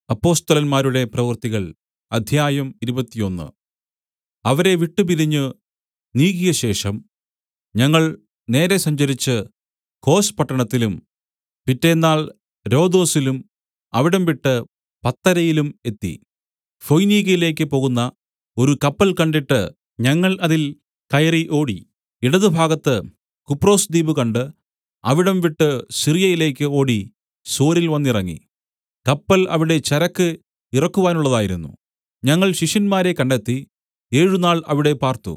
അപ്പൊസ്തലന്മാരുടെ പ്രവൃത്തികൾ അധ്യായം ഇരുപത്തൊന്ന് അവരെ വിട്ടുപിരിഞ്ഞു നീക്കിയശേഷം ഞങ്ങൾ നേരെ സഞ്ചരിച്ച് കോസ് പട്ടണത്തിലും പിറ്റെന്നാൾ രൊദൊസിലും അവിടംവിട്ട് പത്തരയിലും എത്തി ഫൊയ്നീക്യയിലേക്ക് പോകുന്ന ഒരു കപ്പൽ കണ്ടിട്ട് ഞങ്ങൾ അതിൽ കയറി ഓടി ഇടതുഭാഗത്ത് കുപ്രോസ് ദ്വീപ് കണ്ട് അവിടം വിട്ട് സിറിയയിലേക്ക് ഓടി സോരിൽ വന്നിറങ്ങി കപ്പൽ അവിടെ ചരക്ക് ഇറക്കുവാനുള്ളതായിരുന്നു ഞങ്ങൾ ശിഷ്യന്മാരെ കണ്ടെത്തി ഏഴുനാൾ അവിടെ പാർത്തു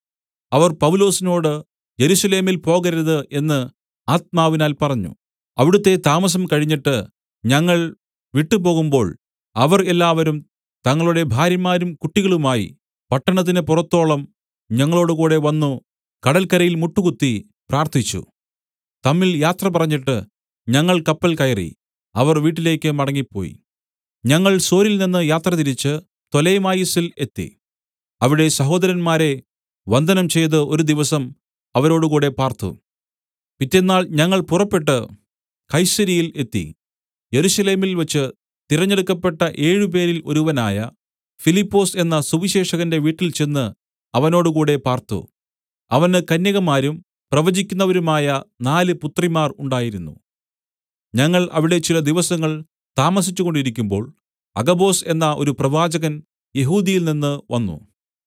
അവർ പൗലൊസിനോട് യെരൂശലേമിൽ പോകരുത് എന്ന് ആത്മാവിനാൽ പറഞ്ഞു അവിടുത്തെ താമസം കഴിഞ്ഞിട്ട് ഞങ്ങൾ വിട്ടുപോകുമ്പോൾ അവർ എല്ലാവരും തങ്ങളുടെ ഭാര്യമാരും കുട്ടികളുമായി പട്ടണത്തിന് പുറത്തോളം ഞങ്ങളോടുകൂടെ വന്നു കടൽക്കരയിൽ മുട്ടുകുത്തി പ്രാർത്ഥിച്ചു തമ്മിൽ യാത്ര പറഞ്ഞിട്ട് ഞങ്ങൾ കപ്പൽ കയറി അവർ വീട്ടിലേക്ക് മടങ്ങിപ്പോയി ഞങ്ങൾ സോരിൽ നിന്ന് യാത്ര തിരിച്ച് പ്തൊലെമായിസിൽ എത്തി അവിടെ സഹോദരന്മാരെ വന്ദനം ചെയ്ത് ഒരു ദിവസം അവരോടുകൂടെ പാർത്തു പിറ്റെന്നാൾ ഞങ്ങൾ പുറപ്പെട്ടു കൈസര്യയിൽ എത്തി യെരൂശലേമിൽ വെച്ച് തിരഞ്ഞെടുക്കപ്പെട്ട ഏഴുപേരിൽ ഒരുവനായ ഫിലിപ്പൊസ് എന്ന സുവിശേഷകന്റെ വീട്ടിൽ ചെന്ന് അവനോടുകൂടെ പാർത്തു അവന് കന്യകമാരും പ്രവചിക്കുന്നവരുമായ നാല് പുത്രിമാർ ഉണ്ടായിരുന്നു ഞങ്ങൾ അവിടെ ചില ദിവസങ്ങൾ താമസിച്ചുകൊണ്ടിരിക്കുമ്പോൾ അഗബൊസ് എന്ന ഒരു പ്രവാചകൻ യെഹൂദ്യയിൽനിന്ന് വന്നു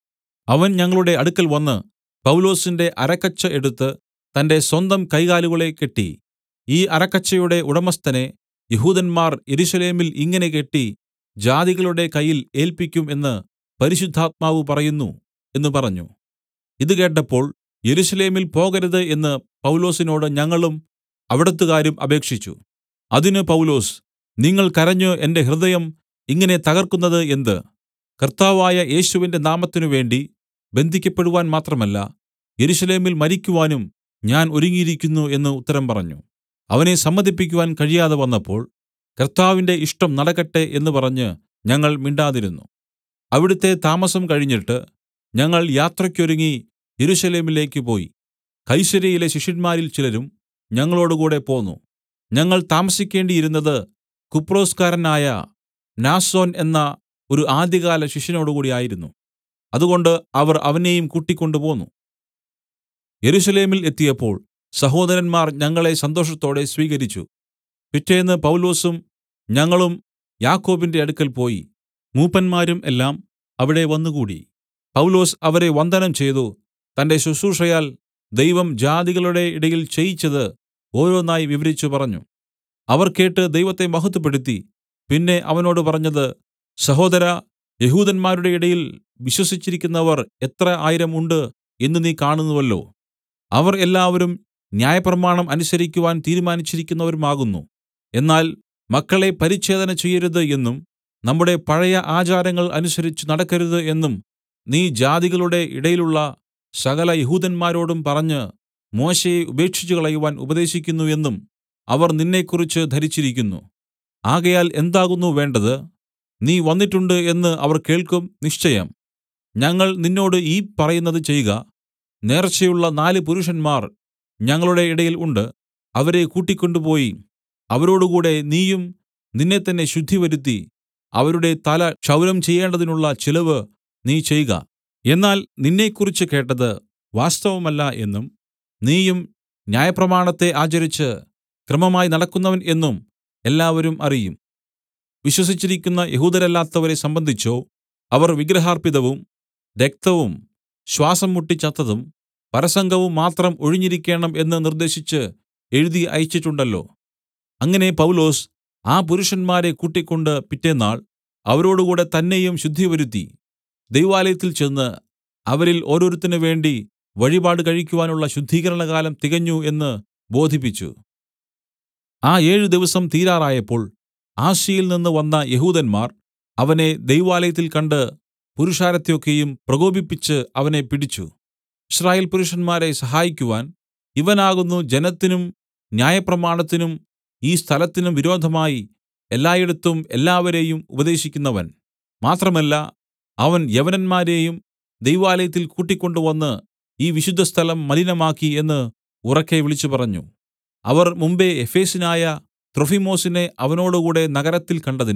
അവൻ ഞങ്ങളുടെ അടുക്കൽ വന്ന് പൗലൊസിന്റെ അരക്കച്ച എടുത്ത് തന്റെ സ്വന്തം കൈകാലുകളെ കെട്ടി ഈ അരക്കച്ചയുടെ ഉടമസ്ഥനെ യെഹൂദന്മാർ യെരൂശലേമിൽ ഇങ്ങനെ കെട്ടി ജാതികളുടെ കയ്യിൽ ഏല്പിക്കും എന്ന് പരിശുദ്ധാത്മാവ് പറയുന്നു എന്ന് പറഞ്ഞു ഇത് കേട്ടപ്പോൾ യെരൂശലേമിൽ പോകരുത് എന്ന് പൗലൊസിനോട് ഞങ്ങളും അവിടത്തുകാരും അപേക്ഷിച്ചു അതിന് പൗലൊസ് നിങ്ങൾ കരഞ്ഞു എന്റെ ഹൃദയം ഇങ്ങനെ തകർക്കുന്നത് എന്ത് കർത്താവായ യേശുവിന്റെ നാമത്തിനു വേണ്ടി ബന്ധിക്കപ്പെടുവാൻ മാത്രമല്ല യെരൂശലേമിൽ മരിക്കുവാനും ഞാൻ ഒരുങ്ങിയിരിക്കുന്നു എന്ന് ഉത്തരം പറഞ്ഞു അവനെ സമ്മതിപ്പിക്കുവാൻ കഴിയാതെ വന്നപ്പോൾ കർത്താവിന്റെ ഇഷ്ടം നടക്കട്ടെ എന്ന് പറഞ്ഞ് ഞങ്ങൾ മിണ്ടാതിരുന്നു അവിടുത്തെ താമസം കഴിഞ്ഞിട്ട് ഞങ്ങൾ യാത്രയ്ക്കൊരുങ്ങി യെരൂശലേമിലേക്ക് പോയി കൈസര്യയിലെ ശിഷ്യന്മാരിൽ ചിലരും ഞങ്ങളോടുകൂടെ പോന്നു ഞങ്ങൾ താമസിക്കേണ്ടിയിരുന്നത് കുപ്രൊസ്കാരനായ മ്നാസോൻ എന്ന ഒരു ആദ്യകാല ശിഷ്യനോടുകൂടി ആയിരുന്നു അതുകൊണ്ട് അവർ അവനെയും കൂട്ടിക്കൊണ്ടുപോന്നു യെരൂശലേമിൽ എത്തിയപ്പോൾ സഹോദരന്മാർ ഞങ്ങളെ സന്തോഷത്തോടെ സ്വീകരിച്ചു പിറ്റേന്ന് പൗലൊസും ഞങ്ങളും യാക്കോബിന്റെ അടുക്കൽ പോയി മൂപ്പന്മാരും എല്ലാം അവിടെ വന്നുകൂടി പൗലൊസ് അവരെ വന്ദനം ചെയ്തു തന്റെ ശുശ്രൂഷയാൽ ദൈവം ജാതികളുടെ ഇടയിൽ ചെയ്യിച്ചത് ഓരോന്നായി വിവരിച്ചു പറഞ്ഞു അവർ കേട്ട് ദൈവത്തെ മഹത്വപ്പെടുത്തി പിന്നെ അവനോട് പറഞ്ഞത് സഹോദരാ യഹൂദന്മാരുടെ ഇടയിൽ വിശ്വസിച്ചിരിക്കുന്നവർ എത്ര ആയിരം ഉണ്ട് എന്ന് നീ കാണുന്നുവല്ലോ അവർ എല്ലാവരും ന്യായപ്രമാണം അനുസരിക്കുവാൻ തീരുമാനിച്ചിരിക്കുന്നവരുമാകുന്നു എന്നാൽ മക്കളെ പരിച്ഛേദന ചെയ്യരുത് എന്നും നമ്മുടെ പഴയ ആചാരങ്ങൾ അനുസരിച്ച് നടക്കരുത് എന്നും നീ ജാതികളുടെ ഇടയിലുള്ള സകല യഹൂദന്മാരോടും പറഞ്ഞ് മോശെയെ ഉപേക്ഷിച്ചുകളയുവാൻ ഉപദേശിക്കുന്നു എന്നും അവർ നിന്നെക്കുറിച്ച് ധരിച്ചിരിക്കുന്നു ആകയാൽ എന്താകുന്നു വേണ്ടത് നീ വന്നിട്ടുണ്ട് എന്ന് അവർ കേൾക്കും നിശ്ചയം ഞങ്ങൾ നിന്നോട് ഈ പറയുന്നത് ചെയ്ക നേർച്ചയുള്ള നാല് പുരുഷന്മാർ ഞങ്ങളുടെ ഇടയിൽ ഉണ്ട് അവരെ കൂട്ടിക്കൊണ്ടുപോയി അവരോടുകൂടെ നീയും നിന്നെത്തന്നെ ശുദ്ധിവരുത്തി അവരുടെ തല ക്ഷൗരം ചെയ്യേണ്ടതിനുള്ള ചിലവ് നീ ചെയ്ക എന്നാൽ നിന്നെക്കുറിച്ച് കേട്ടത് വാസ്തവമല്ല എന്നും നീയും ന്യായപ്രമാണത്തെ ആചരിച്ച് ക്രമമായി നടക്കുന്നവൻ എന്നും എല്ലാവരും അറിയും വിശ്വസിച്ചിരിക്കുന്ന യഹൂദരല്ലാത്തവരെ സംബന്ധിച്ചോ അവർ വിഗ്രഹാർപ്പിതവും രക്തവും ശ്വാസം മുട്ടി ചത്തതും പരസംഗവും മാത്രം ഒഴിഞ്ഞിരിക്കേണം എന്ന് നിർദ്ദേശിച്ച് എഴുതി അയച്ചിട്ടുണ്ടല്ലോ അങ്ങനെ പൗലൊസ് ആ പുരുഷന്മാരെ കൂട്ടിക്കൊണ്ട് പിറ്റെന്നാൾ അവരോടുകൂടെ തന്നെയും ശുദ്ധിവരുത്തി ദൈവാലയത്തിൽ ചെന്ന് അവരിൽ ഓരോരുത്തന് വേണ്ടി വഴിപാട് കഴിക്കുവാനുള്ള ശുദ്ധീകരണകാലം തികഞ്ഞു എന്ന് ബോധിപ്പിച്ചു ആ ഏഴ് ദിവസം തീരാറായപ്പോൾ ആസ്യയിൽ നിന്ന് വന്ന യഹൂദന്മാർ അവനെ ദൈവാലയത്തിൽ കണ്ട് പുരുഷാരത്തെ ഒക്കെയും പ്രകോപിപ്പിച്ച് അവനെ പിടിച്ചു ഇസ്രായേൽ പുരുഷന്മാരെ സഹായിക്കുവാൻ ഇവനാകുന്നു ജനത്തിനും ന്യായപ്രമാണത്തിനും ഈ സ്ഥലത്തിനും വിരോധമായി എല്ലായിടത്തും എല്ലാവരെയും ഉപദേശിക്കുന്നവൻ മാത്രമല്ല അവൻ യവനന്മാരെയും ദൈവാലയത്തിൽ കൂട്ടിക്കൊണ്ടുവന്ന് ഈ വിശുദ്ധസ്ഥലം മലിനമാക്കി എന്ന് ഉറക്കെ വിളിച്ചുപറഞ്ഞു അവർ മുമ്പെ എഫെസ്യനായ ത്രൊഫിമൊസിനെ അവനോടുകൂടെ നഗരത്തിൽ കണ്ടതിനാൽ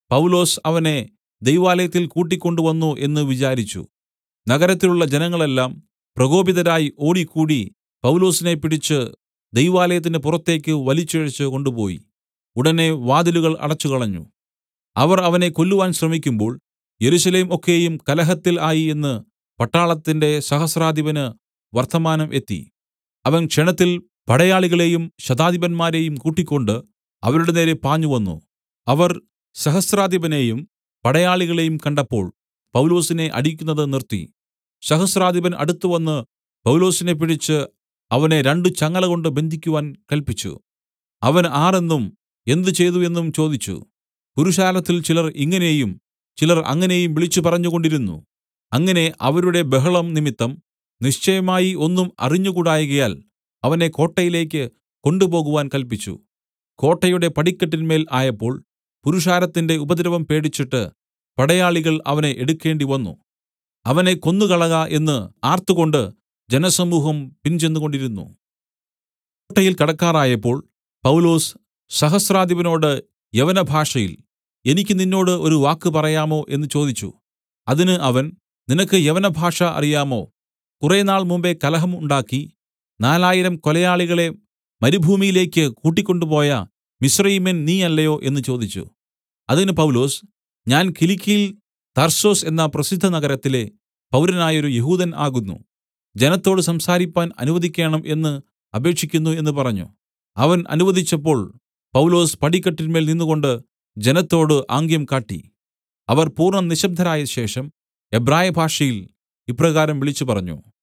പൗലൊസ് അവനെ ദൈവാലയത്തിൽ കൂട്ടിക്കൊണ്ടുവന്നു എന്ന് വിചാരിച്ചു നഗരത്തിലുള്ള ജനങ്ങളെല്ലാം പ്രകോപിതരായി ഓടിക്കൂടി പൗലൊസിനെ പിടിച്ച് ദൈവാലയത്തിന് പുറത്തേക്ക് വലിച്ചിഴച്ച് കൊണ്ടുപോയി ഉടനെ വാതിലുകൾ അടച്ചുകളഞ്ഞു അവർ അവനെ കൊല്ലുവാൻ ശ്രമിക്കുമ്പോൾ യെരൂശലേം ഒക്കെയും കലഹത്തിൽ ആയി എന്ന് പട്ടാളത്തിന്റെ സഹസ്രാധിപന് വർത്തമാനം എത്തി അവൻ ക്ഷണത്തിൽ പടയാളികളെയും ശതാധിപന്മാരെയും കൂട്ടിക്കൊണ്ട് അവരുടെ നേരെ പാഞ്ഞുവന്നു അവർ സഹസ്രാധിപനെയും പടയാളികളെയും കണ്ടപ്പോൾ പൗലൊസിനെ അടിക്കുന്നത് നിർത്തി സഹസ്രാധിപൻ അടുത്തുവന്ന് പൗലൊസിനെ പിടിച്ച് അവനെ രണ്ട് ചങ്ങലകൊണ്ട് ബന്ധിക്കുവാൻ കല്പിച്ചു അവൻ ആർ എന്നും എന്ത് ചെയ്തു എന്നും ചോദിച്ചു പുരുഷാരത്തിൽ ചിലർ ഇങ്ങനെയും ചിലർ അങ്ങനെയും വിളിച്ചു പറഞ്ഞുകൊണ്ടിരുന്നു അങ്ങനെ അവരുടെ ബഹളം നിമിത്തം നിശ്ചയമായി ഒന്നും അറിഞ്ഞുകൂടായ്കയാൽ അവനെ കോട്ടയിലേക്ക് കൊണ്ടുപോകുവാൻ കല്പിച്ചു കോട്ടയുടെ പടിക്കെട്ടിന്മേൽ ആയപ്പോൾ പുരുഷാരത്തിന്റെ ഉപദ്രവം പേടിച്ചിട്ട് പടയാളികൾ അവനെ എടുക്കേണ്ടി വന്നു അവനെ കൊന്നുകളക എന്ന് ആർത്തുകൊണ്ട് ജനസമൂഹം പിൻചെന്നുകൊണ്ടിരുന്നു കോട്ടയിൽ കടക്കാറായപ്പോൾ പൗലൊസ് സഹസ്രാധിപനോട് യവനഭാഷയിൽ എനിക്ക് നിന്നോട് ഒരു വാക്ക് പറയാമോ എന്ന് ചോദിച്ചു അതിന് അവൻ നിനക്ക് യവനഭാഷ അറിയാമോ കുറേനാൾ മുമ്പെ കലഹം ഉണ്ടാക്കി നാലായിരം കൊലയാളികളെ മരുഭൂമിയിലേക്ക് കൂട്ടിക്കൊണ്ടുപോയ മിസ്രയീമ്യൻ നീ അല്ലയോ എന്ന് ചോദിച്ചു അതിന് പൗലൊസ് ഞാൻ കിലിക്യയിൽ തർസോസ് എന്ന പ്രസിദ്ധ നഗരത്തിലെ പൗരനായൊരു യഹൂദൻ ആകുന്നു ജനത്തോട് സംസാരിപ്പാൻ അനുവദിക്കേണം എന്ന് അപേക്ഷിക്കുന്നു എന്ന് പറഞ്ഞു അവൻ അനുവദിച്ചപ്പോൾ പൗലൊസ് പടിക്കെട്ടിന്മേൽ നിന്നുകൊണ്ട് ജനത്തോട് ആംഗ്യം കാട്ടി അവർ പൂർണ്ണ നിശബ്ദരായ ശേഷം എബ്രായ ഭാഷയിൽ ഇപ്രകാരം വിളിച്ചു പറഞ്ഞു